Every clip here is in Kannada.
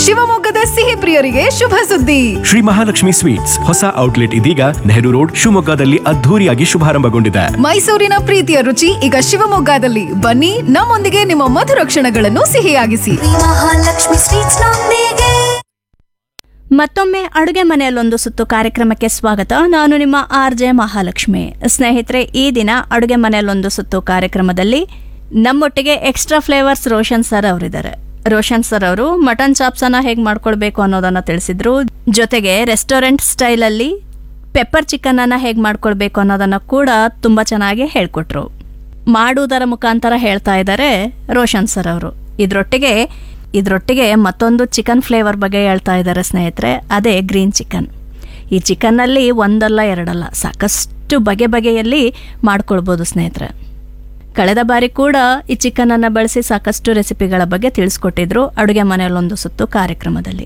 ಶಿವಮೊಗ್ಗದ ಸಿಹಿ ಪ್ರಿಯರಿಗೆ ಶುಭ ಸುದ್ದಿ ಶ್ರೀ ಮಹಾಲಕ್ಷ್ಮಿ ಸ್ವೀಟ್ಸ್ ಹೊಸ ಔಟ್ಲೆಟ್ ಇದೀಗ ನೆಹರು ರೋಡ್ ಶಿವಮೊಗ್ಗದಲ್ಲಿ ಅದ್ಧೂರಿಯಾಗಿ ಶುಭಾರಂಭಗೊಂಡಿದೆ ಮೈಸೂರಿನ ಪ್ರೀತಿಯ ರುಚಿ ಈಗ ಶಿವಮೊಗ್ಗದಲ್ಲಿ ಬನ್ನಿ ನಮ್ಮೊಂದಿಗೆ ನಿಮ್ಮ ಮಧುರ ಕ್ಷಣಗಳನ್ನು ಸಿಹಿಯಾಗಿಸಿ ಮಹಾಲಕ್ಷ್ಮಿ ಸ್ವೀಟ್ಸ್ ನೊಂದಿಗೆ ಮತ್ತೊಮ್ಮೆ ಅಡುಗೆ ಮನೆಯಲ್ಲೊಂದು ಸುತ್ತು ಕಾರ್ಯಕ್ರಮಕ್ಕೆ ಸ್ವಾಗತ ನಾನು ನಿಮ್ಮ ಆರ್ ಜೆ ಮಹಾಲಕ್ಷ್ಮಿ ಸ್ನೇಹಿತರೆ ಈ ದಿನ ಅಡುಗೆ ಮನೆಯಲ್ಲೊಂದು ಸುತ್ತು ಕಾರ್ಯಕ್ರಮದಲ್ಲಿ ನಮ್ಮೊಟ್ಟಿಗೆ ಎಕ್ಸ್ಟ್ರಾ ಫ್ಲೇವರ್ಸ್ ರೋಷನ್ ಸರ್ ಅವರಿದ್ದಾರೆ ರೋಷನ್ ಸರ್ ಅವರು ಮಟನ್ ಚಾಪ್ಸನ್ನ ಹೇಗೆ ಮಾಡ್ಕೊಳ್ಬೇಕು ಅನ್ನೋದನ್ನ ತಿಳಿಸಿದ್ರು ಜೊತೆಗೆ ರೆಸ್ಟೋರೆಂಟ್ ಸ್ಟೈಲಲ್ಲಿ ಪೆಪ್ಪರ್ ಚಿಕನ್ ಅನ್ನ ಹೇಗೆ ಮಾಡ್ಕೊಳ್ಬೇಕು ಅನ್ನೋದನ್ನ ಕೂಡ ತುಂಬಾ ಚೆನ್ನಾಗಿ ಹೇಳ್ಕೊಟ್ರು ಮಾಡುವುದರ ಮುಖಾಂತರ ಹೇಳ್ತಾ ಇದ್ದಾರೆ ರೋಷನ್ ಸರ್ ಅವರು ಇದ್ರೊಟ್ಟಿಗೆ ಇದ್ರೊಟ್ಟಿಗೆ ಮತ್ತೊಂದು ಚಿಕನ್ ಫ್ಲೇವರ್ ಬಗ್ಗೆ ಹೇಳ್ತಾ ಇದ್ದಾರೆ ಸ್ನೇಹಿತರೆ ಅದೇ ಗ್ರೀನ್ ಚಿಕನ್ ಈ ಚಿಕನ್ನಲ್ಲಿ ಒಂದಲ್ಲ ಎರಡಲ್ಲ ಸಾಕಷ್ಟು ಬಗೆ ಬಗೆಯಲ್ಲಿ ಮಾಡ್ಕೊಳ್ಬೋದು ಸ್ನೇಹಿತರೆ ಕಳೆದ ಬಾರಿ ಕೂಡ ಈ ಚಿಕನನ್ನು ಬಳಸಿ ಸಾಕಷ್ಟು ರೆಸಿಪಿಗಳ ಬಗ್ಗೆ ತಿಳಿಸ್ಕೊಟ್ಟಿದ್ರು ಅಡುಗೆ ಮನೆಯಲ್ಲೊಂದು ಸುತ್ತು ಕಾರ್ಯಕ್ರಮದಲ್ಲಿ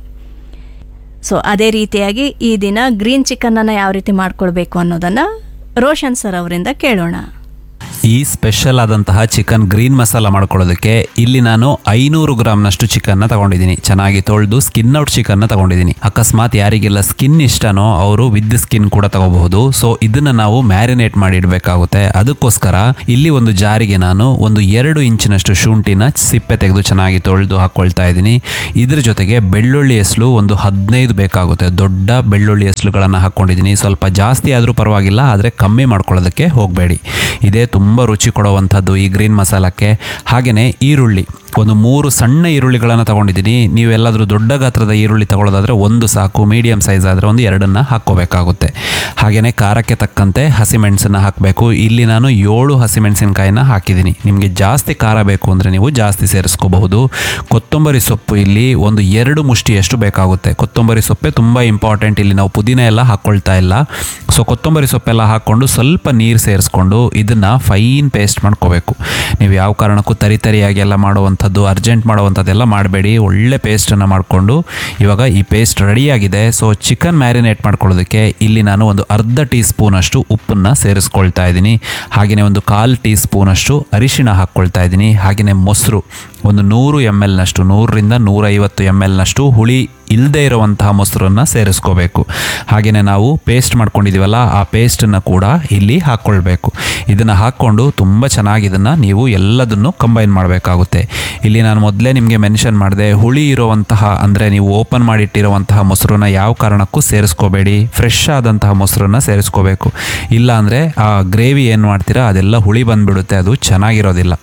ಸೊ ಅದೇ ರೀತಿಯಾಗಿ ಈ ದಿನ ಗ್ರೀನ್ ಚಿಕನನ್ನು ಯಾವ ರೀತಿ ಮಾಡ್ಕೊಳ್ಬೇಕು ಅನ್ನೋದನ್ನು ರೋಷನ್ ಸರ್ ಅವರಿಂದ ಕೇಳೋಣ ಈ ಸ್ಪೆಷಲ್ ಆದಂತಹ ಚಿಕನ್ ಗ್ರೀನ್ ಮಸಾಲ ಮಾಡ್ಕೊಳ್ಳೋದಕ್ಕೆ ಇಲ್ಲಿ ನಾನು ಐನೂರು ಗ್ರಾಮ್ನಷ್ಟು ಚಿಕನ್ನ ತಗೊಂಡಿದ್ದೀನಿ ಚೆನ್ನಾಗಿ ತೊಳೆದು ಸ್ಕಿನ್ ಔಟ್ ಚಿಕನ್ನ ತಗೊಂಡಿದ್ದೀನಿ ಅಕಸ್ಮಾತ್ ಯಾರಿಗೆಲ್ಲ ಸ್ಕಿನ್ ಇಷ್ಟನೋ ಅವರು ವಿತ್ ಸ್ಕಿನ್ ಕೂಡ ತಗೋಬಹುದು ಸೊ ಇದನ್ನ ನಾವು ಮ್ಯಾರಿನೇಟ್ ಮಾಡಿ ಇಡಬೇಕಾಗುತ್ತೆ ಅದಕ್ಕೋಸ್ಕರ ಇಲ್ಲಿ ಒಂದು ಜಾರಿಗೆ ನಾನು ಒಂದು ಎರಡು ಇಂಚಿನಷ್ಟು ಶುಂಠಿನ ಸಿಪ್ಪೆ ತೆಗೆದು ಚೆನ್ನಾಗಿ ತೊಳೆದು ಹಾಕೊಳ್ತಾ ಇದ್ದೀನಿ ಇದ್ರ ಜೊತೆಗೆ ಬೆಳ್ಳುಳ್ಳಿ ಎಸ್ಲು ಒಂದು ಹದಿನೈದು ಬೇಕಾಗುತ್ತೆ ದೊಡ್ಡ ಬೆಳ್ಳುಳ್ಳಿ ಎಸ್ಲುಗಳನ್ನು ಹಾಕ್ಕೊಂಡಿದ್ದೀನಿ ಸ್ವಲ್ಪ ಜಾಸ್ತಿ ಆದರೂ ಪರವಾಗಿಲ್ಲ ಆದರೆ ಕಮ್ಮಿ ಮಾಡ್ಕೊಳ್ಳೋದಕ್ಕೆ ಹೋಗಬೇಡಿ ಇದೇ ತುಂಬ ರುಚಿ ಕೊಡುವಂಥದ್ದು ಈ ಗ್ರೀನ್ ಮಸಾಲಕ್ಕೆ ಹಾಗೆಯೇ ಈರುಳ್ಳಿ ಒಂದು ಮೂರು ಸಣ್ಣ ಈರುಳ್ಳಿಗಳನ್ನು ತಗೊಂಡಿದ್ದೀನಿ ನೀವೆಲ್ಲಾದರೂ ದೊಡ್ಡ ಗಾತ್ರದ ಈರುಳ್ಳಿ ತಗೊಳ್ಳೋದಾದ್ರೆ ಒಂದು ಸಾಕು ಮೀಡಿಯಂ ಸೈಜ್ ಆದರೆ ಒಂದು ಎರಡನ್ನ ಹಾಕ್ಕೋಬೇಕಾಗುತ್ತೆ ಹಾಗೆಯೇ ಖಾರಕ್ಕೆ ತಕ್ಕಂತೆ ಹಸಿಮೆಣಸನ್ನು ಹಾಕಬೇಕು ಇಲ್ಲಿ ನಾನು ಏಳು ಹಸಿಮೆಣಸಿನಕಾಯಿನ ಹಾಕಿದ್ದೀನಿ ನಿಮಗೆ ಜಾಸ್ತಿ ಖಾರ ಬೇಕು ಅಂದರೆ ನೀವು ಜಾಸ್ತಿ ಸೇರಿಸ್ಕೋಬಹುದು ಕೊತ್ತಂಬರಿ ಸೊಪ್ಪು ಇಲ್ಲಿ ಒಂದು ಎರಡು ಮುಷ್ಟಿಯಷ್ಟು ಬೇಕಾಗುತ್ತೆ ಕೊತ್ತಂಬರಿ ಸೊಪ್ಪೆ ತುಂಬ ಇಂಪಾರ್ಟೆಂಟ್ ಇಲ್ಲಿ ನಾವು ಪುದೀನ ಎಲ್ಲ ಹಾಕ್ಕೊಳ್ತಾ ಇಲ್ಲ ಸೊ ಕೊತ್ತಂಬರಿ ಸೊಪ್ಪೆಲ್ಲ ಹಾಕ್ಕೊಂಡು ಸ್ವಲ್ಪ ನೀರು ಸೇರಿಸ್ಕೊಂಡು ಇದನ್ನು ಫೈನ್ ಪೇಸ್ಟ್ ಮಾಡ್ಕೋಬೇಕು ನೀವು ಯಾವ ಕಾರಣಕ್ಕೂ ತರಿ ತರಿಯಾಗಿ ಎಲ್ಲ ಮಾಡುವಂಥದ್ದು ಅರ್ಜೆಂಟ್ ಮಾಡುವಂಥದ್ದೆಲ್ಲ ಮಾಡಬೇಡಿ ಒಳ್ಳೆ ಪೇಸ್ಟನ್ನು ಮಾಡಿಕೊಂಡು ಇವಾಗ ಈ ಪೇಸ್ಟ್ ರೆಡಿಯಾಗಿದೆ ಸೊ ಚಿಕನ್ ಮ್ಯಾರಿನೇಟ್ ಮಾಡ್ಕೊಳ್ಳೋದಕ್ಕೆ ಇಲ್ಲಿ ನಾನು ಒಂದು ಅರ್ಧ ಟೀ ಸ್ಪೂನಷ್ಟು ಉಪ್ಪನ್ನು ಸೇರಿಸ್ಕೊಳ್ತಾ ಇದ್ದೀನಿ ಹಾಗೆಯೇ ಒಂದು ಕಾಲು ಟೀ ಸ್ಪೂನಷ್ಟು ಅರಿಶಿಣ ಹಾಕ್ಕೊಳ್ತಾ ಇದ್ದೀನಿ ಹಾಗೆಯೇ ಮೊಸರು ಒಂದು ನೂರು ಎಮ್ ಎಲ್ನಷ್ಟು ನೂರರಿಂದ ನೂರೈವತ್ತು ಎಮ್ ಎಲ್ನಷ್ಟು ಹುಳಿ ಇಲ್ಲದೆ ಇರುವಂತಹ ಮೊಸರನ್ನು ಸೇರಿಸ್ಕೋಬೇಕು ಹಾಗೆಯೇ ನಾವು ಪೇಸ್ಟ್ ಮಾಡ್ಕೊಂಡಿದ್ದೀವಲ್ಲ ಆ ಪೇಸ್ಟನ್ನು ಕೂಡ ಇಲ್ಲಿ ಹಾಕ್ಕೊಳ್ಬೇಕು ಇದನ್ನು ಹಾಕ್ಕೊಂಡು ತುಂಬ ಚೆನ್ನಾಗಿ ಇದನ್ನು ನೀವು ಎಲ್ಲದನ್ನು ಕಂಬೈನ್ ಮಾಡಬೇಕಾಗುತ್ತೆ ಇಲ್ಲಿ ನಾನು ಮೊದಲೇ ನಿಮಗೆ ಮೆನ್ಷನ್ ಮಾಡಿದೆ ಹುಳಿ ಇರುವಂತಹ ಅಂದರೆ ನೀವು ಓಪನ್ ಮಾಡಿಟ್ಟಿರುವಂತಹ ಮೊಸರನ್ನ ಯಾವ ಕಾರಣಕ್ಕೂ ಸೇರಿಸ್ಕೋಬೇಡಿ ಫ್ರೆಶ್ ಆದಂತಹ ಮೊಸರನ್ನ ಸೇರಿಸ್ಕೋಬೇಕು ಇಲ್ಲ ಅಂದರೆ ಆ ಗ್ರೇವಿ ಏನು ಮಾಡ್ತೀರಾ ಅದೆಲ್ಲ ಹುಳಿ ಬಂದುಬಿಡುತ್ತೆ ಅದು ಚೆನ್ನಾಗಿರೋದಿಲ್ಲ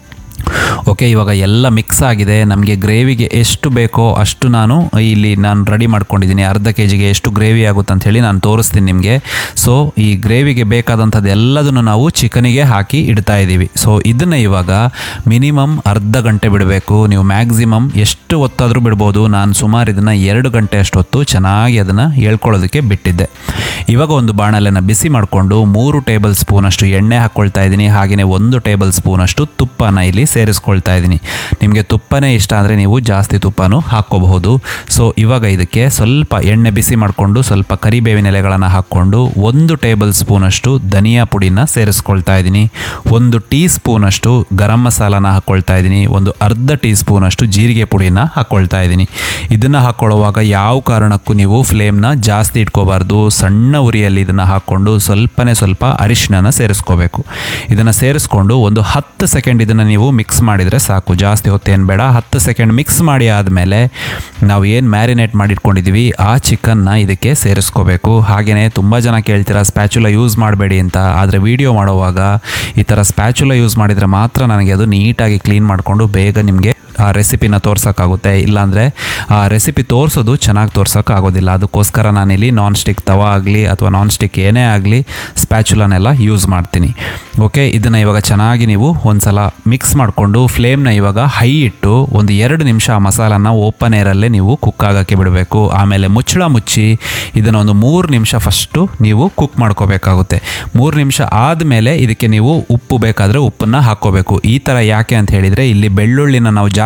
ಓಕೆ ಇವಾಗ ಎಲ್ಲ ಮಿಕ್ಸ್ ಆಗಿದೆ ನಮಗೆ ಗ್ರೇವಿಗೆ ಎಷ್ಟು ಬೇಕೋ ಅಷ್ಟು ನಾನು ಇಲ್ಲಿ ನಾನು ರೆಡಿ ಮಾಡ್ಕೊಂಡಿದ್ದೀನಿ ಅರ್ಧ ಕೆ ಜಿಗೆ ಎಷ್ಟು ಗ್ರೇವಿ ಆಗುತ್ತೆ ಅಂತ ಹೇಳಿ ನಾನು ತೋರಿಸ್ತೀನಿ ನಿಮಗೆ ಸೊ ಈ ಗ್ರೇವಿಗೆ ಬೇಕಾದಂಥದ್ದು ಎಲ್ಲದನ್ನು ನಾವು ಚಿಕನಿಗೆ ಹಾಕಿ ಇಡ್ತಾ ಇದ್ದೀವಿ ಸೊ ಇದನ್ನು ಇವಾಗ ಮಿನಿಮಮ್ ಅರ್ಧ ಗಂಟೆ ಬಿಡಬೇಕು ನೀವು ಮ್ಯಾಕ್ಸಿಮಮ್ ಎಷ್ಟು ಹೊತ್ತಾದರೂ ಬಿಡ್ಬೋದು ನಾನು ಸುಮಾರು ಇದನ್ನು ಎರಡು ಗಂಟೆ ಅಷ್ಟು ಹೊತ್ತು ಚೆನ್ನಾಗಿ ಅದನ್ನು ಹೇಳ್ಕೊಳ್ಳೋದಕ್ಕೆ ಬಿಟ್ಟಿದ್ದೆ ಇವಾಗ ಒಂದು ಬಾಣಲೆನ ಬಿಸಿ ಮಾಡಿಕೊಂಡು ಮೂರು ಟೇಬಲ್ ಸ್ಪೂನಷ್ಟು ಎಣ್ಣೆ ಹಾಕ್ಕೊಳ್ತಾ ಇದ್ದೀನಿ ಹಾಗೆಯೇ ಒಂದು ಟೇಬಲ್ ಸ್ಪೂನಷ್ಟು ತುಪ್ಪನ ಇಲ್ಲಿ ಸೇರಿಸ್ಕೊಳ್ತಾ ಇದ್ದೀನಿ ನಿಮಗೆ ತುಪ್ಪನೇ ಇಷ್ಟ ಅಂದರೆ ನೀವು ಜಾಸ್ತಿ ತುಪ್ಪನೂ ಹಾಕ್ಕೋಬಹುದು ಸೊ ಇವಾಗ ಇದಕ್ಕೆ ಸ್ವಲ್ಪ ಎಣ್ಣೆ ಬಿಸಿ ಮಾಡಿಕೊಂಡು ಸ್ವಲ್ಪ ಕರಿಬೇವಿನ ಎಲೆಗಳನ್ನು ಹಾಕ್ಕೊಂಡು ಒಂದು ಟೇಬಲ್ ಸ್ಪೂನಷ್ಟು ಧನಿಯಾ ಪುಡಿನ ಸೇರಿಸ್ಕೊಳ್ತಾ ಇದ್ದೀನಿ ಒಂದು ಟೀ ಸ್ಪೂನಷ್ಟು ಗರಂ ಮಸಾಲಾನ ಹಾಕ್ಕೊಳ್ತಾ ಇದ್ದೀನಿ ಒಂದು ಅರ್ಧ ಟೀ ಸ್ಪೂನಷ್ಟು ಜೀರಿಗೆ ಪುಡಿನ ಹಾಕ್ಕೊಳ್ತಾ ಇದ್ದೀನಿ ಇದನ್ನು ಹಾಕ್ಕೊಳ್ಳುವಾಗ ಯಾವ ಕಾರಣಕ್ಕೂ ನೀವು ಫ್ಲೇಮ್ನ ಜಾಸ್ತಿ ಇಟ್ಕೋಬಾರ್ದು ಸಣ್ಣ ಉರಿಯಲ್ಲಿ ಇದನ್ನು ಹಾಕ್ಕೊಂಡು ಸ್ವಲ್ಪನೇ ಸ್ವಲ್ಪ ಅರಿಶಿಣನ ಸೇರಿಸ್ಕೋಬೇಕು ಇದನ್ನು ಸೇರಿಸ್ಕೊಂಡು ಒಂದು ಹತ್ತು ಸೆಕೆಂಡ್ ಇದನ್ನು ನೀವು ಮಿಕ್ಸ್ ಮಾಡಿದರೆ ಸಾಕು ಜಾಸ್ತಿ ಹೊತ್ತೇನು ಬೇಡ ಹತ್ತು ಸೆಕೆಂಡ್ ಮಿಕ್ಸ್ ಮಾಡಿ ಆದಮೇಲೆ ನಾವು ಏನು ಮ್ಯಾರಿನೇಟ್ ಮಾಡಿಟ್ಕೊಂಡಿದ್ದೀವಿ ಆ ಚಿಕನ್ನ ಇದಕ್ಕೆ ಸೇರಿಸ್ಕೋಬೇಕು ಹಾಗೆಯೇ ತುಂಬ ಜನ ಕೇಳ್ತೀರಾ ಸ್ಪ್ಯಾಚುಲ ಯೂಸ್ ಮಾಡಬೇಡಿ ಅಂತ ಆದರೆ ವಿಡಿಯೋ ಮಾಡುವಾಗ ಈ ಥರ ಸ್ಪ್ಯಾಚುಲ ಯೂಸ್ ಮಾಡಿದರೆ ಮಾತ್ರ ನನಗೆ ಅದು ನೀಟಾಗಿ ಕ್ಲೀನ್ ಮಾಡಿಕೊಂಡು ಬೇಗ ನಿಮಗೆ ಆ ರೆಸಿಪಿನ ತೋರ್ಸೋಕ್ಕಾಗುತ್ತೆ ಇಲ್ಲಾಂದರೆ ಆ ರೆಸಿಪಿ ತೋರಿಸೋದು ಚೆನ್ನಾಗಿ ತೋರ್ಸೋಕ್ಕಾಗೋದಿಲ್ಲ ಅದಕ್ಕೋಸ್ಕರ ನಾನಿಲ್ಲಿ ನಾನ್ ಸ್ಟಿಕ್ ತವ ಆಗಲಿ ಅಥವಾ ನಾನ್ ಸ್ಟಿಕ್ ಏನೇ ಆಗಲಿ ಸ್ಪ್ಯಾಚುಲನೆಲ್ಲ ಯೂಸ್ ಮಾಡ್ತೀನಿ ಓಕೆ ಇದನ್ನು ಇವಾಗ ಚೆನ್ನಾಗಿ ನೀವು ಒಂದ್ಸಲ ಮಿಕ್ಸ್ ಮಾಡಿಕೊಂಡು ಫ್ಲೇಮ್ನ ಇವಾಗ ಹೈ ಇಟ್ಟು ಒಂದು ಎರಡು ನಿಮಿಷ ಆ ಮಸಾಲಾನ ಓಪನ್ ಏರಲ್ಲೇ ನೀವು ಕುಕ್ ಆಗೋಕ್ಕೆ ಬಿಡಬೇಕು ಆಮೇಲೆ ಮುಚ್ಚಳ ಮುಚ್ಚಿ ಇದನ್ನು ಒಂದು ಮೂರು ನಿಮಿಷ ಫಸ್ಟು ನೀವು ಕುಕ್ ಮಾಡ್ಕೋಬೇಕಾಗುತ್ತೆ ಮೂರು ನಿಮಿಷ ಆದಮೇಲೆ ಇದಕ್ಕೆ ನೀವು ಉಪ್ಪು ಬೇಕಾದರೆ ಉಪ್ಪನ್ನು ಹಾಕ್ಕೋಬೇಕು ಈ ಥರ ಯಾಕೆ ಅಂತ ಹೇಳಿದರೆ ಇಲ್ಲಿ ಬೆಳ್ಳುಳ್ಳಿನ ನಾವು ಜಾಸ್ತಿ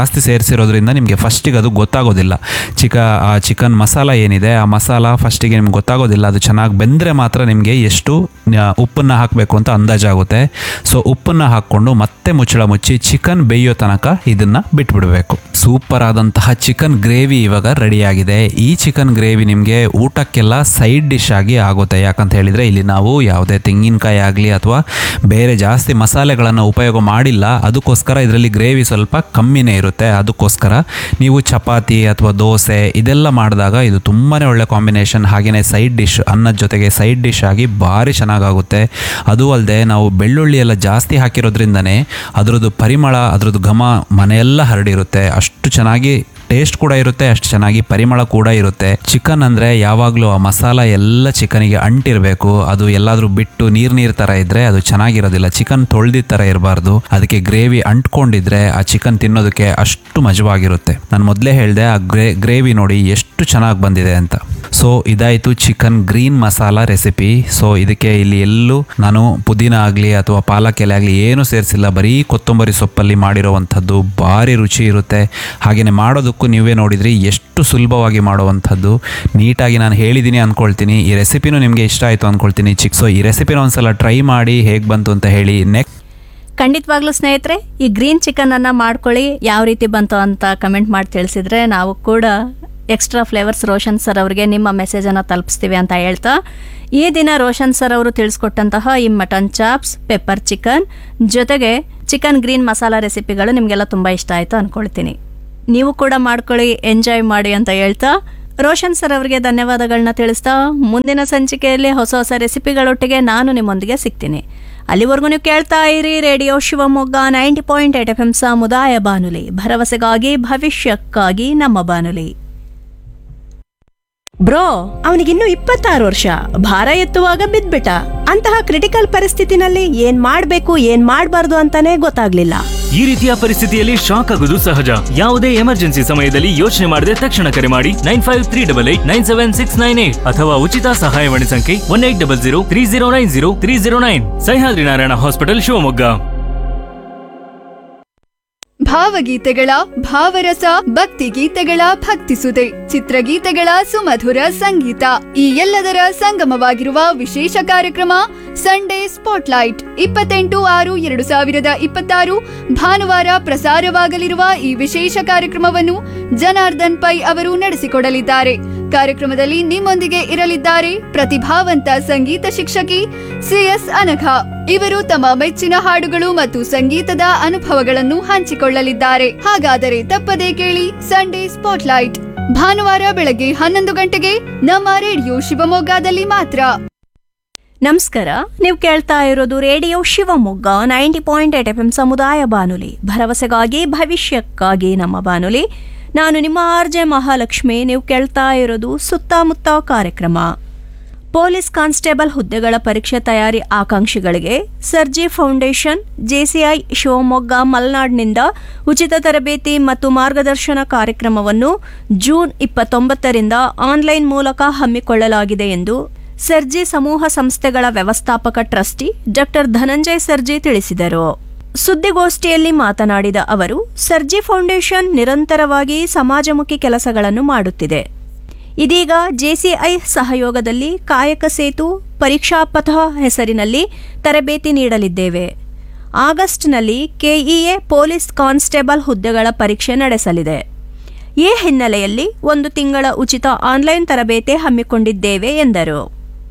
ಜಾಸ್ತಿ ಸೇರಿಸಿರೋದ್ರಿಂದ ನಿಮಗೆ ಫಸ್ಟಿಗೆ ಅದು ಗೊತ್ತಾಗೋದಿಲ್ಲ ಚಿಕ ಆ ಚಿಕನ್ ಮಸಾಲ ಏನಿದೆ ಆ ಮಸಾಲ ಫಸ್ಟಿಗೆ ನಿಮ್ಗೆ ಗೊತ್ತಾಗೋದಿಲ್ಲ ಅದು ಚೆನ್ನಾಗಿ ಬೆಂದರೆ ಮಾತ್ರ ನಿಮಗೆ ಎಷ್ಟು ಆ, ಉಪ್ಪನ್ನು ಹಾಕಬೇಕು ಅಂತ ಅಂದಾಜಾಗುತ್ತೆ ಸೊ ಉಪ್ಪನ್ನು ಹಾಕ್ಕೊಂಡು ಮತ್ತೆ ಮುಚ್ಚಳ ಮುಚ್ಚಿ ಚಿಕನ್ ಬೇಯೋ ತನಕ ಇದನ್ನು ಬಿಟ್ಬಿಡಬೇಕು ಸೂಪರ್ ಆದಂತಹ ಚಿಕನ್ ಗ್ರೇವಿ ಇವಾಗ ರೆಡಿಯಾಗಿದೆ ಈ ಚಿಕನ್ ಗ್ರೇವಿ ನಿಮಗೆ ಊಟಕ್ಕೆಲ್ಲ ಸೈಡ್ ಡಿಶ್ ಆಗಿ ಆಗುತ್ತೆ ಯಾಕಂತ ಹೇಳಿದರೆ ಇಲ್ಲಿ ನಾವು ಯಾವುದೇ ತೆಂಗಿನಕಾಯಿ ಆಗಲಿ ಅಥವಾ ಬೇರೆ ಜಾಸ್ತಿ ಮಸಾಲೆಗಳನ್ನು ಉಪಯೋಗ ಮಾಡಿಲ್ಲ ಅದಕ್ಕೋಸ್ಕರ ಇದರಲ್ಲಿ ಗ್ರೇವಿ ಸ್ವಲ್ಪ ಕಮ್ಮಿನೇ ಇರುತ್ತೆ ಅದಕ್ಕೋಸ್ಕರ ನೀವು ಚಪಾತಿ ಅಥವಾ ದೋಸೆ ಇದೆಲ್ಲ ಮಾಡಿದಾಗ ಇದು ತುಂಬಾ ಒಳ್ಳೆ ಕಾಂಬಿನೇಷನ್ ಹಾಗೆಯೇ ಸೈಡ್ ಡಿಶ್ ಅನ್ನದ ಜೊತೆಗೆ ಸೈಡ್ ಡಿಶ್ ಆಗಿ ಭಾರಿ ಚೆನ್ನಾಗಾಗುತ್ತೆ ಅದು ಅಲ್ಲದೆ ನಾವು ಬೆಳ್ಳುಳ್ಳಿ ಎಲ್ಲ ಜಾಸ್ತಿ ಹಾಕಿರೋದ್ರಿಂದನೇ ಅದರದ್ದು ಪರಿಮಳ ಅದರದ್ದು ಘಮ ಮನೆಯೆಲ್ಲ ಹರಡಿರುತ್ತೆ ಅಷ್ಟು ಚೆನ್ನಾಗಿ ಟೇಸ್ಟ್ ಕೂಡ ಇರುತ್ತೆ ಅಷ್ಟು ಚೆನ್ನಾಗಿ ಪರಿಮಳ ಕೂಡ ಇರುತ್ತೆ ಚಿಕನ್ ಅಂದರೆ ಯಾವಾಗಲೂ ಆ ಮಸಾಲ ಎಲ್ಲ ಚಿಕನಿಗೆ ಅಂಟಿರಬೇಕು ಅದು ಎಲ್ಲಾದರೂ ಬಿಟ್ಟು ನೀರು ನೀರು ಥರ ಇದ್ದರೆ ಅದು ಚೆನ್ನಾಗಿರೋದಿಲ್ಲ ಚಿಕನ್ ತೊಳೆದಿದ್ದ ಥರ ಇರಬಾರ್ದು ಅದಕ್ಕೆ ಗ್ರೇವಿ ಅಂಟ್ಕೊಂಡಿದ್ರೆ ಆ ಚಿಕನ್ ತಿನ್ನೋದಕ್ಕೆ ಅಷ್ಟು ಮಜವಾಗಿರುತ್ತೆ ನಾನು ಮೊದಲೇ ಹೇಳಿದೆ ಆ ಗ್ರೇ ಗ್ರೇವಿ ನೋಡಿ ಎಷ್ಟು ಚೆನ್ನಾಗಿ ಬಂದಿದೆ ಅಂತ ಸೊ ಇದಾಯಿತು chicken green masala recipe so ಇದಕ್ಕೆ ಇಲ್ಲಿ ಎಲ್ಲೂ ನಾನು ಪುದೀನ ಆಗಲಿ ಅಥವಾ ಪಾಲಕ್ ಎಲೆ ಆಗಲಿ ಏನೂ ಸೇರಿಸಿಲ್ಲ ಬರೀ ಕೊತ್ತಂಬರಿ ಸೊಪ್ಪಲ್ಲಿ ಮಾಡಿರೋವಂಥದ್ದು ಭಾರಿ ರುಚಿ ಇರುತ್ತೆ ಹಾಗೆಯೇ ಮಾಡೋದಕ್ಕೂ ನೀವೇ ನೋಡಿದ್ರಿ ಎಷ್ಟು ಸುಲಭವಾಗಿ ಮಾಡುವಂಥದ್ದು ನೀಟಾಗಿ ನಾನು ಹೇಳಿದ್ದೀನಿ ಅಂದ್ಕೊಳ್ತೀನಿ ಈ ರೆಸಿಪಿನೂ ನಿಮಗೆ ಇಷ್ಟ ಆಯಿತು ಅಂದ್ಕೊಳ್ತೀನಿ ಚಿಕ್ ಸೊ ಈ ರೆಸಿಪಿನ ಒಂದ್ಸಲ ಟ್ರೈ ಮಾಡಿ ಹೇಗೆ ಬಂತು ಅಂತ ಹೇಳಿ ನೆಕ್ಸ್ಟ್ ಖಂಡಿತವಾಗ್ಲೂ ಸ್ನೇಹಿತರೆ ಈ ಗ್ರೀನ್ ಚಿಕನ್ ಅನ್ನ ಮಾಡ್ಕೊಳ್ಳಿ ಯಾವ ರೀತಿ ಬಂತು ಅಂತ ಕಮೆಂಟ್ ಮಾಡಿ ತಿಳಿಸಿದ್ರೆ ನಾವು ಕೂಡ ಎಕ್ಸ್ಟ್ರಾ ಫ್ಲೇವರ್ಸ್ ರೋಷನ್ ಸರ್ ಅವರಿಗೆ ನಿಮ್ಮ ಮೆಸೇಜನ್ನು ತಲುಪಿಸ್ತೀವಿ ಅಂತ ಹೇಳ್ತಾ ಈ ದಿನ ರೋಷನ್ ಸರ್ ಅವರು ತಿಳಿಸ್ಕೊಟ್ಟಂತಹ ಈ ಮಟನ್ ಚಾಪ್ಸ್ ಪೆಪ್ಪರ್ ಚಿಕನ್ ಜೊತೆಗೆ ಚಿಕನ್ ಗ್ರೀನ್ ಮಸಾಲ ರೆಸಿಪಿಗಳು ನಿಮಗೆಲ್ಲ ತುಂಬ ಇಷ್ಟ ಆಯಿತು ಅಂದ್ಕೊಳ್ತೀನಿ ನೀವು ಕೂಡ ಮಾಡ್ಕೊಳ್ಳಿ ಎಂಜಾಯ್ ಮಾಡಿ ಅಂತ ಹೇಳ್ತಾ ರೋಷನ್ ಸರ್ ಅವರಿಗೆ ಧನ್ಯವಾದಗಳನ್ನ ತಿಳಿಸ್ತಾ ಮುಂದಿನ ಸಂಚಿಕೆಯಲ್ಲಿ ಹೊಸ ಹೊಸ ರೆಸಿಪಿಗಳೊಟ್ಟಿಗೆ ನಾನು ನಿಮ್ಮೊಂದಿಗೆ ಸಿಗ್ತೀನಿ ಅಲ್ಲಿವರೆಗೂ ನೀವು ಕೇಳ್ತಾ ಇರಿ radio Shivamogga ninety point eight F M ಸಮುದಾಯ ಬಾನುಲಿ ಭರವಸೆಗಾಗಿ ಭವಿಷ್ಯಕ್ಕಾಗಿ ನಮ್ಮ ಬಾನುಲಿ ಬ್ರೋ ಅವನಿಗಿನ್ನು ಇಪ್ಪತ್ತಾರು ವರ್ಷ ಭಾರ ಎತ್ತುವಾಗ ಬಿದ್ಬಿಟ್ಟ ಅಂತಹ ಕ್ರಿಟಿಕಲ್ ಪರಿಸ್ಥಿತಿನಲ್ಲಿ ಏನ್ ಮಾಡ್ಬೇಕು ಏನ್ ಮಾಡ್ಬಾರ್ದು ಅಂತಾನೆ ಗೊತ್ತಾಗ್ಲಿಲ್ಲ ಈ ರೀತಿಯ ಪರಿಸ್ಥಿತಿಯಲ್ಲಿ ಶಾಕ್ ಆಗುವುದು ಸಹಜ ಯಾವುದೇ ಎಮರ್ಜೆನ್ಸಿ ಸಮಯದಲ್ಲಿ ಯೋಚನೆ ಮಾಡದೆ ತಕ್ಷಣ ಕರೆ ಮಾಡಿ nine five three double eight nine seven six nine eight ಅಥವಾ ಉಚಿತ ಸಹಾಯವಾಣಿ ಸಂಖ್ಯೆ one eight double zero three zero nine zero three zero nine Sahyadri Narayana hospital Shivamogga ಭಾವಗೀತೆಗಳ ಭಾವರಸ ಭಕ್ತಿ ಗೀತೆಗಳ ಭಕ್ತಿಸುದೆ ಚಿತ್ರಗೀತೆಗಳ ಸುಮಧುರ ಸಂಗೀತ ಈ ಎಲ್ಲದರ ಸಂಗಮವಾಗಿರುವ ವಿಶೇಷ ಕಾರ್ಯಕ್ರಮ ಸಂಡೇ ಸ್ಪಾಟ್ಲೈಟ್ ಇಪ್ಪತ್ತೆಂಟು ಆರು ಎರಡು ಸಾವಿರದ ಇಪ್ಪತ್ತಾರು ಭಾನುವಾರ ಪ್ರಸಾರವಾಗಲಿರುವ ಈ ವಿಶೇಷ ಕಾರ್ಯಕ್ರಮವನ್ನು ಜನಾರ್ದನ್ ಪೈ ಅವರು ನಡೆಸಿಕೊಡಲಿದ್ದಾರೆ ಕಾರ್ಯಕ್ರಮದಲ್ಲಿ ನಿಮ್ಮೊಂದಿಗೆ ಇರಲಿದ್ದಾರೆ ಪ್ರತಿಭಾವಂತ ಸಂಗೀತ ಶಿಕ್ಷಕಿ ಸಿಎಸ್ ಅನಘ ಇವರು ತಮ್ಮ ಮೆಚ್ಚಿನ ಹಾಡುಗಳು ಮತ್ತು ಸಂಗೀತದ ಅನುಭವಗಳನ್ನು ಹಂಚಿಕೊಳ್ಳಲಿದ್ದಾರೆ ಹಾಗಾದರೆ ತಪ್ಪದೇ ಕೇಳಿ ಸಂಡೇ ಸ್ಪಾಟ್ಲೈಟ್ ಭಾನುವಾರ ಬೆಳಗ್ಗೆ ಹನ್ನೊಂದು ಗಂಟೆಗೆ ನಮ್ಮ ರೇಡಿಯೋ ಶಿವಮೊಗ್ಗದಲ್ಲಿ ಮಾತ್ರ ನಮಸ್ಕಾರ ನೀವು ಕೇಳ್ತಾ ಇರೋದು radio Shivamogga ninety point eight F M ಸಮುದಾಯ ಬಾನುಲಿ ಭರವಸೆಗಾಗಿ ಭವಿಷ್ಯಕ್ಕಾಗಿ ನಮ್ಮ ಬಾನುಲಿ ನಾನು ನಿಮ್ಮ ಆರ್ ಜೆ ಮಹಾಲಕ್ಷ್ಮಿ ನೀವು ಕೇಳ್ತಾ ಇರೋದು ಸುತ್ತಮುತ್ತ ಕಾರ್ಯಕ್ರಮ ಪೊಲೀಸ್ ಕಾನ್ಸ್ಟೇಬಲ್ ಹುದ್ದೆಗಳ ಪರೀಕ್ಷೆ ತಯಾರಿ ಆಕಾಂಕ್ಷಿಗಳಿಗೆ ಸರ್ಜಿ ಫೌಂಡೇಶನ್ ಜೆಸಿಐ ಶಿವಮೊಗ್ಗ ಮಲೆನಾಡಿನಿಂದ ಉಚಿತ ತರಬೇತಿ ಮತ್ತು ಮಾರ್ಗದರ್ಶನ ಕಾರ್ಯಕ್ರಮವನ್ನು ಜೂನ್ ಇಪ್ಪತ್ತೊಂಬತ್ತರಿಂದ ಆನ್ಲೈನ್ ಮೂಲಕ ಹಮ್ಮಿಕೊಳ್ಳಲಾಗಿದೆ ಎಂದು ಸರ್ಜಿ ಸಮೂಹ ಸಂಸ್ಥೆಗಳ ವ್ಯವಸ್ಥಾಪಕ ಟ್ರಸ್ಟಿ ಡಾಕ್ಟರ್ ಧನಂಜಯ್ ಸರ್ಜಿ ತಿಳಿಸಿದರು ಸುದ್ದಿಗೋಷ್ಠಿಯಲ್ಲಿ ಮಾತನಾಡಿದ ಅವರು ಸರ್ಜಿ ಫೌಂಡೇಶನ್ ನಿರಂತರವಾಗಿ ಸಮಾಜಮುಖಿ ಕೆಲಸಗಳನ್ನು ಮಾಡುತ್ತಿದೆ ಇದೀಗ ಜೆಸಿಐ ಸಹಯೋಗದಲ್ಲಿ ಕಾಯಕ ಸೇತು ಪರೀಕ್ಷಾ ಪಥ ಹೆಸರಿನಲ್ಲಿ ತರಬೇತಿ ನೀಡಲಿದ್ದೇವೆ ಆಗಸ್ಟ್ನಲ್ಲಿ ಕೆಇಎ ಪೊಲೀಸ್ ಕಾನ್ಸ್ಟೇಬಲ್ ಹುದ್ದೆಗಳ ಪರೀಕ್ಷೆ ನಡೆಸಲಿದೆ ಈ ಹಿನ್ನೆಲೆಯಲ್ಲಿ ಒಂದು ತಿಂಗಳ ಉಚಿತ ಆನ್ಲೈನ್ ತರಬೇತಿ ಹಮ್ಮಿಕೊಂಡಿದ್ದೇವೆ ಎಂದರು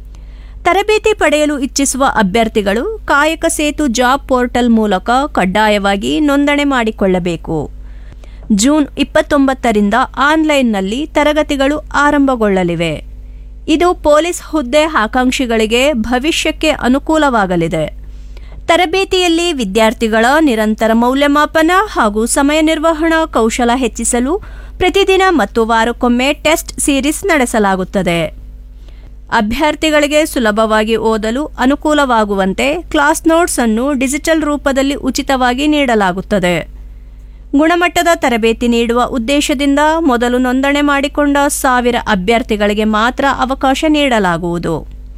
ತರಬೇತಿ ಪಡೆಯಲು ಇಚ್ಛಿಸುವ ಅಭ್ಯರ್ಥಿಗಳು ಕಾಯಕ ಸೇತು ಜಾಬ್ ಪೋರ್ಟಲ್ ಮೂಲಕ ಕಡ್ಡಾಯವಾಗಿ ನೋಂದಣಿ ಮಾಡಿಕೊಳ್ಳಬೇಕು ಜೂನ್ ಇಪ್ಪತ್ತೊಂಬತ್ತರಿಂದ ಆನ್ಲೈನ್ನಲ್ಲಿ ತರಗತಿಗಳು ಆರಂಭಗೊಳ್ಳಲಿವೆ ಇದು ಪೊಲೀಸ್ ಹುದ್ದೆ ಆಕಾಂಕ್ಷಿಗಳಿಗೆ ಭವಿಷ್ಯಕ್ಕೆ ಅನುಕೂಲವಾಗಲಿದೆ ತರಬೇತಿಯಲ್ಲಿ ವಿದ್ಯಾರ್ಥಿಗಳ ನಿರಂತರ ಮೌಲ್ಯಮಾಪನ ಹಾಗೂ ಸಮಯ ನಿರ್ವಹಣಾ ಕೌಶಲ ಹೆಚ್ಚಿಸಲು ಪ್ರತಿದಿನ ಮತ್ತು ವಾರಕ್ಕೊಮ್ಮೆ ಟೆಸ್ಟ್ ಸೀರೀಸ್ ನಡೆಸಲಾಗುತ್ತದೆ ಅಭ್ಯರ್ಥಿಗಳಿಗೆ ಸುಲಭವಾಗಿ ಓದಲು ಅನುಕೂಲವಾಗುವಂತೆ ಕ್ಲಾಸ್ ನೋಟ್ಸ್ ಅನ್ನು ಡಿಜಿಟಲ್ ರೂಪದಲ್ಲಿ ಉಚಿತವಾಗಿ ನೀಡಲಾಗುತ್ತದೆ ಗುಣಮಟ್ಟದ ತರಬೇತಿ ನೀಡುವ ಉದ್ದೇಶದಿಂದ ಮೊದಲು ನೋಂದಣಿ ಮಾಡಿಕೊಂಡ ಸಾವಿರ ಅಭ್ಯರ್ಥಿಗಳಿಗೆ ಮಾತ್ರ ಅವಕಾಶ ನೀಡಲಾಗುವುದು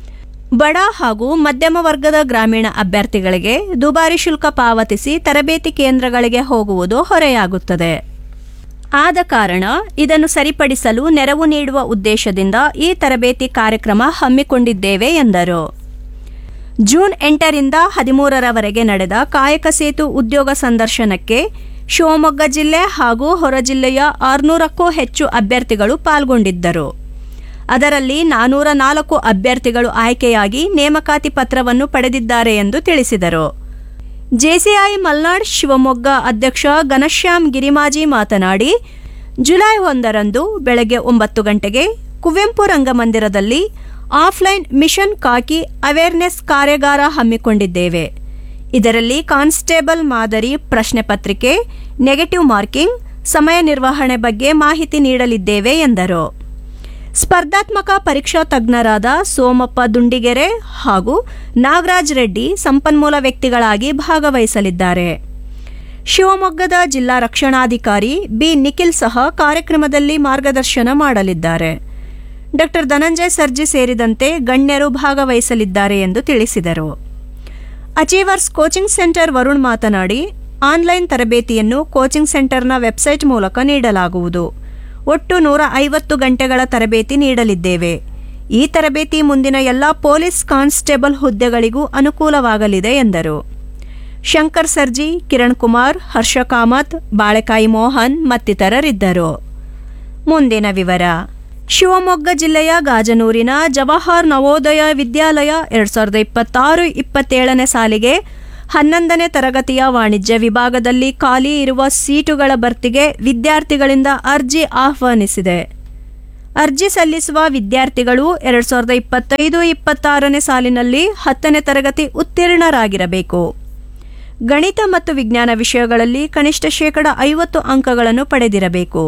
ಬಡ ಹಾಗೂ ಮಧ್ಯಮ ವರ್ಗದ ಗ್ರಾಮೀಣ ಅಭ್ಯರ್ಥಿಗಳಿಗೆ ದುಬಾರಿ ಶುಲ್ಕ ಪಾವತಿಸಿ ತರಬೇತಿ ಕೇಂದ್ರಗಳಿಗೆ ಹೋಗುವುದು ಹೊರೆಯಾಗುತ್ತದೆ ಆದ ಕಾರಣ ಇದನ್ನು ಸರಿಪಡಿಸಲು ನೆರವು ನೀಡುವ ಉದ್ದೇಶದಿಂದ ಈ ತರಬೇತಿ ಕಾರ್ಯಕ್ರಮ ಹಮ್ಮಿಕೊಂಡಿದ್ದೇವೆ ಎಂದರು ಜೂನ್ ಎಂಟರಿಂದ ಹದಿಮೂರರವರೆಗೆ ನಡೆದ ಕಾಯಕ ಸೇತು ಉದ್ಯೋಗ ಸಂದರ್ಶನಕ್ಕೆ ಶಿವಮೊಗ್ಗ ಜಿಲ್ಲೆ ಹಾಗೂ ಹೊರ ಜಿಲ್ಲೆಯ ಆರುನೂರಕ್ಕೂ ಹೆಚ್ಚು ಅಭ್ಯರ್ಥಿಗಳು ಪಾಲ್ಗೊಂಡಿದ್ದರು ಅದರಲ್ಲಿ ನಾನೂರ ನಾಲ್ಕು ಅಭ್ಯರ್ಥಿಗಳು ಆಯ್ಕೆಯಾಗಿ ನೇಮಕಾತಿ ಪತ್ರವನ್ನು ಪಡೆದಿದ್ದಾರೆ ಎಂದು ತಿಳಿಸಿದರು ಜೆಸಿಐ ಮಲ್ನಾಡ್ ಶಿವಮೊಗ್ಗ ಅಧ್ಯಕ್ಷ ಘನಶ್ಯಾಮ್ ಗಿರಿಮಾಜಿ ಮಾತನಾಡಿ ಜುಲೈ ಒಂದರಂದು ಬೆಳಗ್ಗೆ ಒಂಬತ್ತು ಗಂಟೆಗೆ ಕುವೆಂಪು ರಂಗಮಂದಿರದಲ್ಲಿ ಆಫ್ಲೈನ್ ಮಿಷನ್ ಕಾಕಿ ಅವೇರ್ನೆಸ್ ಕಾರ್ಯಾಗಾರ ಹಮ್ಮಿಕೊಂಡಿದ್ದೇವೆ ಇದರಲ್ಲಿ ಕಾನ್ಸ್ಟೇಬಲ್ ಮಾದರಿ ಪ್ರಶ್ನೆ ಪತ್ರಿಕೆ ನೆಗೆಟಿವ್ ಮಾರ್ಕಿಂಗ್ ಸಮಯ ನಿರ್ವಹಣೆ ಬಗ್ಗೆ ಮಾಹಿತಿ ನೀಡಲಿದ್ದೇವೆ ಎಂದರು ಸ್ಪರ್ಧಾತ್ಮಕ ಪರೀಕ್ಷಾ ತಜ್ಞರಾದ ಸೋಮಪ್ಪ ದುಂಡಿಗೆರೆ ಹಾಗೂ ನಾಗರಾಜ್ ರೆಡ್ಡಿ ಸಂಪನ್ಮೂಲ ವ್ಯಕ್ತಿಗಳಾಗಿ ಭಾಗವಹಿಸಲಿದ್ದಾರೆ ಶಿವಮೊಗ್ಗದ ಜಿಲ್ಲಾ ರಕ್ಷಣಾಧಿಕಾರಿ ಬಿ ನಿಖಿಲ್ ಸಹ ಕಾರ್ಯಕ್ರಮದಲ್ಲಿ ಮಾರ್ಗದರ್ಶನ ಮಾಡಲಿದ್ದಾರೆ ಡಾಕ್ಟರ್ ಧನಂಜಯ್ ಸರ್ಜಿ ಸೇರಿದಂತೆ ಗಣ್ಯರು ಭಾಗವಹಿಸಲಿದ್ದಾರೆ ಎಂದು ತಿಳಿಸಿದರು ಅಚೀವರ್ಸ್ ಕೋಚಿಂಗ್ ಸೆಂಟರ್ ವರುಣ್ ಮಾತನಾಡಿ ಆನ್ಲೈನ್ ತರಬೇತಿಯನ್ನು ಕೋಚಿಂಗ್ ಸೆಂಟರ್ನ ವೆಬ್ಸೈಟ್ ಮೂಲಕ ನೀಡಲಾಗುವುದು ಒಟ್ಟು ನೂರ ಐವತ್ತು ಗಂಟೆಗಳ ತರಬೇತಿ ನೀಡಲಿದ್ದೇವೆ ಈ ತರಬೇತಿ ಮುಂದಿನ ಎಲ್ಲ ಪೊಲೀಸ್ ಕಾನ್ಸ್ಟೇಬಲ್ ಹುದ್ದೆಗಳಿಗೂ ಅನುಕೂಲವಾಗಲಿದೆ ಎಂದರು ಶಂಕರ್ ಸರ್ಜಿ ಕಿರಣ್ ಕುಮಾರ್ ಹರ್ಷ ಕಾಮತ್ ಬಾಳೆಕಾಯಿ ಮೋಹನ್ ಮತ್ತಿತರರಿದ್ದರು ಮುಂದಿನ ವಿವರ ಶಿವಮೊಗ್ಗ ಜಿಲ್ಲೆಯ ಗಾಜನೂರಿನ ಜವಾಹರ್ ನವೋದಯ ವಿದ್ಯಾಲಯ ಎರಡ್ ಸಾವಿರದ ಇಪ್ಪತ್ತಾರು ಇಪ್ಪತ್ತೇಳನೇ ಸಾಲಿಗೆ ಹನ್ನೊಂದನೇ ತರಗತಿಯ ವಾಣಿಜ್ಯ ವಿಭಾಗದಲ್ಲಿ ಖಾಲಿ ಇರುವ ಸೀಟುಗಳ ಭರ್ತಿಗೆ ವಿದ್ಯಾರ್ಥಿಗಳಿಂದ ಅರ್ಜಿ ಆಹ್ವಾನಿಸಿದೆ ಅರ್ಜಿ ಸಲ್ಲಿಸುವ ವಿದ್ಯಾರ್ಥಿಗಳು ಎರಡ್ ಸಾವಿರದ ಇಪ್ಪತ್ತೈದು ಇಪ್ಪತ್ತಾರನೇ ಸಾಲಿನಲ್ಲಿ ಹತ್ತನೇ ತರಗತಿ ಉತ್ತೀರ್ಣರಾಗಿರಬೇಕು ಗಣಿತ ಮತ್ತು ವಿಜ್ಞಾನ ವಿಷಯಗಳಲ್ಲಿ ಕನಿಷ್ಠ ಶೇಕಡ ಐವತ್ತು ಅಂಕಗಳನ್ನು ಪಡೆದಿರಬೇಕು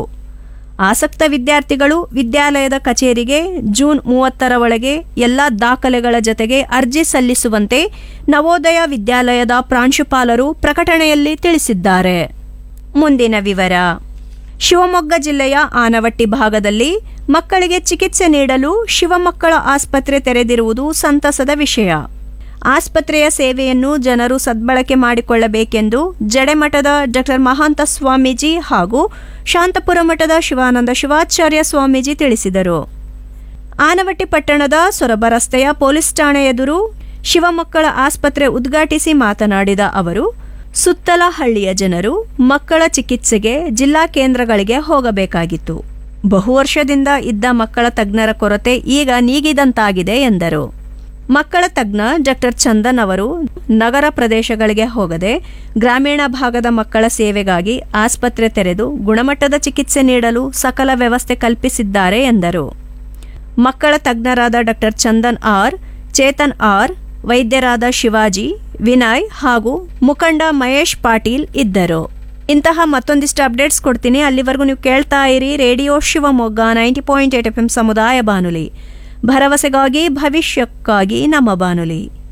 ಆಸಕ್ತ ವಿದ್ಯಾರ್ಥಿಗಳು ವಿದ್ಯಾಲಯದ ಕಚೇರಿಗೆ ಜೂನ್ ಮೂವತ್ತರ ಒಳಗೆ ಎಲ್ಲ ದಾಖಲೆಗಳ ಜತೆಗೆ ಅರ್ಜಿ ಸಲ್ಲಿಸುವಂತೆ ನವೋದಯ ವಿದ್ಯಾಲಯದ ಪ್ರಾಂಶುಪಾಲರು ಪ್ರಕಟಣೆಯಲ್ಲಿ ತಿಳಿಸಿದ್ದಾರೆ ಮುಂದಿನ ವಿವರ ಶಿವಮೊಗ್ಗ ಜಿಲ್ಲೆಯ ಆನವಟ್ಟಿ ಭಾಗದಲ್ಲಿ ಮಕ್ಕಳಿಗೆ ಚಿಕಿತ್ಸೆ ನೀಡಲು ಶಿವಮಕ್ಕಳ ಆಸ್ಪತ್ರೆ ತೆರೆದಿರುವುದು ಸಂತಸದ ವಿಷಯ ಆಸ್ಪತ್ರೆಯ ಸೇವೆಯನ್ನು ಜನರು ಸದ್ಬಳಕೆ ಮಾಡಿಕೊಳ್ಳಬೇಕೆಂದು ಜಡೆಮಠದ ಡಾಕ್ಟರ್ ಮಹಾಂತ ಸ್ವಾಮೀಜಿ ಹಾಗೂ ಶಾಂತಪುರ ಮಠದ ಶಿವಾನಂದ ಶಿವಾಚಾರ್ಯ ಸ್ವಾಮೀಜಿ ತಿಳಿಸಿದರು ಆನವಟ್ಟಿ ಪಟ್ಟಣದ ಸೊರಬ ರಸ್ತೆಯ ಪೊಲೀಸ್ ಠಾಣೆ ಎದುರು ಶಿವಮಕ್ಕಳ ಆಸ್ಪತ್ರೆ ಉದ್ಘಾಟಿಸಿ ಮಾತನಾಡಿದ ಅವರು ಸುತ್ತಲ ಹಳ್ಳಿಯ ಜನರು ಮಕ್ಕಳ ಚಿಕಿತ್ಸೆಗೆ ಜಿಲ್ಲಾ ಕೇಂದ್ರಗಳಿಗೆ ಹೋಗಬೇಕಾಗಿತ್ತು ಬಹು ವರ್ಷದಿಂದ ಇದ್ದ ಮಕ್ಕಳ ತಜ್ಞರ ಕೊರತೆ ಈಗ ನೀಗಿದಂತಾಗಿದೆ ಎಂದರು ಮಕ್ಕಳ ತಜ್ಞ ಡಾಕ್ಟರ್ ಚಂದನ್ ಅವರು ನಗರ ಪ್ರದೇಶಗಳಿಗೆ ಹೋಗದೆ ಗ್ರಾಮೀಣ ಭಾಗದ ಮಕ್ಕಳ ಸೇವೆಗಾಗಿ ಆಸ್ಪತ್ರೆ ತೆರೆದು ಗುಣಮಟ್ಟದ ಚಿಕಿತ್ಸೆ ನೀಡಲು ಸಕಲ ವ್ಯವಸ್ಥೆ ಕಲ್ಪಿಸಿದ್ದಾರೆ ಎಂದರು ಮಕ್ಕಳ ತಜ್ಞರಾದ doctor Chandan R Chetan R ವೈದ್ಯರಾದ ಶಿವಾಜಿ ವಿನಯ್ ಹಾಗೂ ಮುಖಂಡ ಮಹೇಶ್ ಪಾಟೀಲ್ ಇದ್ದರು ಇಂತಹ ಮತ್ತೊಂದಿಷ್ಟು ಅಪ್ಡೇಟ್ಸ್ ಕೊಡ್ತೀನಿ ಅಲ್ಲಿವರೆಗೂ ನೀವು ಕೇಳ್ತಾ ಇರಿ radio Shivamogga ninety point eight F M ಸಮುದಾಯ ಬಾನುಲಿ ಭರವಸೆಗಾಗಿ ಭವಿಷ್ಯಕ್ಕಾಗಿ ನಮ್ಮ ಬಾನುಲಿ